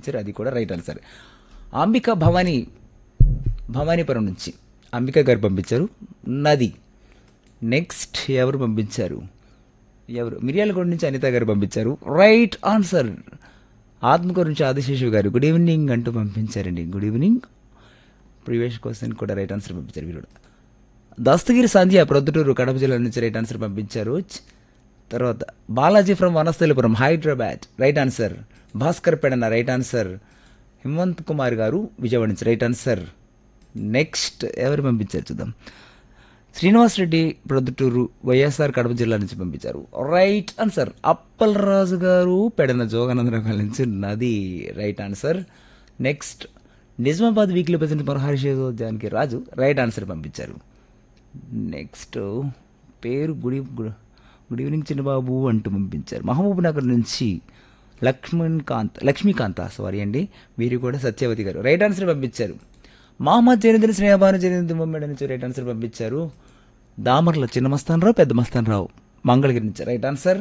పంపించారు అది కూడా రైట్ ఆన్సర్ అంబిక భవానీ భవానీపురం నుంచి అంబిక గారు పంపించారు నది నెక్స్ట్ ఎవరు పంపించారు ఎవరు మిర్యాలగూడ నుంచి అనిత గారు పంపించారు రైట్ ఆన్సర్ ఆత్మకూరు నుంచి ఆదిశేషు గారు గుడ్ ఈవినింగ్ అంటూ పంపించారండి గుడ్ ఈవినింగ్ ప్రీవియస్ క్వశ్చన్ కూడా రైట్ ఆన్సర్ పంపించారు వీరు దస్తగిరి సంధ్య ప్రొద్దుటూరు కడప జిల్లా నుంచి రైట్ ఆన్సర్ పంపించారు తర్వాత Balaji from Vanasthalipuram Hyderabad right answer Bhaskar Pedana right answer Himanth Kumar garu Vijayawada నుంచి రైట్ ఆన్సర్ నెక్స్ట్ ఎవరు పంపించారు చూద్దాం శ్రీనివాస్ రెడ్డి ప్రొద్దుటూరు వైఎస్ఆర్ కడప జిల్లా నుంచి పంపించారు రైట్ ఆన్సర్ అప్పలరాజు గారు పెడన జోగానందరావు నుంచి నది right answer next Nizamabad weekly president Maharshi Janaki Raju right answer పంపించారు నెక్స్ట్ పేరు గుడి గు- గుడ్ ఈవినింగ్ చిన్నబాబు అంటూ పంపించారు మహబూబ్ నగర్ నుంచి లక్ష్మణ్ కాంత్ లక్ష్మీకాంత సారీ అండి వీరు కూడా సత్యవతి గారు రైట్ ఆన్సర్ పంపించారు మహమ్మద్ జైనుద్దీన్ స్నేహబాను జైనుద్దీన్ బొమ్మిడి నుంచి రైట్ ఆన్సర్ పంపించారు దామర్ల చిన్న మస్తాన్ రావు పెద్ద మస్తాన్ రావు మంగళగిరి నుంచి రైట్ ఆన్సర్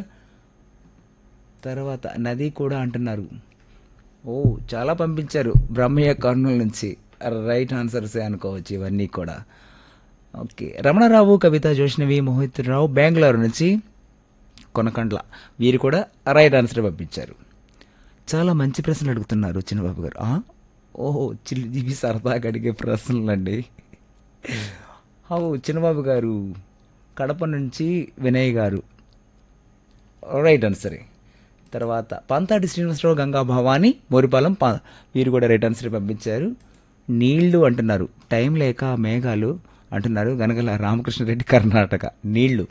తర్వాత నది కూడా అంటున్నారు ఓ చాలా పంపించారు బ్రహ్మయ్య కర్నూలు నుంచి రైట్ ఆన్సర్సే అనుకోవచ్చు ఇవన్నీ కూడా ఓకే రమణరావు కవిత జోష్నవి మోహిత్ రావు బెంగళూరు నుంచి కొనకండ్ల వీరు కూడా రైట్ ఆన్సర్ పంపించారు చాలా మంచి ప్రశ్నలు అడుగుతున్నారు చిన్నబాబు గారు ఆ? ఓహో చిల్ ఇవి సరదాగా అడిగే ప్రశ్నలు అండి ఓ చిన్నబాబు గారు కడప నుంచి వినయ్ గారు రైట్ ఆన్సరే తర్వాత పంతాటి శ్రీనివాసరావు గంగా భవాని మోరిపాలెం పా వీరు కూడా రైట్ ఆన్సర్ పంపించారు నీళ్లు అంటున్నారు టైం లేక మేఘాలు అంటున్నారు గనగల రామకృష్ణారెడ్డి కర్ణాటక నీళ్లు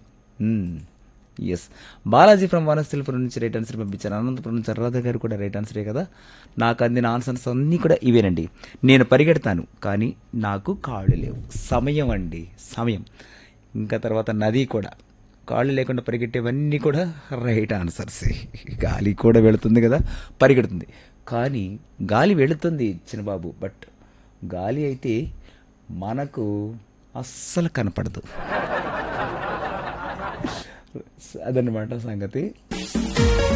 ఎస్ బాలాజీ ఫ్రమ్ వనస్థలిపురం నుంచి రైట్ ఆన్సర్ పంపించారు అనంతపురం నుంచి చర్రాధ గారు కూడా రైట్ ఆన్సరే కదా నాకు అందిన ఆన్సర్స్ అన్నీ కూడా ఇవేనండి నేను పరిగెడతాను కానీ నాకు కాళ్ళు లేవు సమయం అండి సమయం ఇంకా తర్వాత నది కూడా కాళ్ళు లేకుండా పరిగెట్టేవన్నీ కూడా రైట్ ఆన్సర్స్ గాలి కూడా వెళుతుంది కదా పరిగెడుతుంది కానీ గాలి వెళుతుంది చిన్నబాబు బట్ గాలి అయితే మనకు అస్సలు కనపడదు అదనమాట సంగతి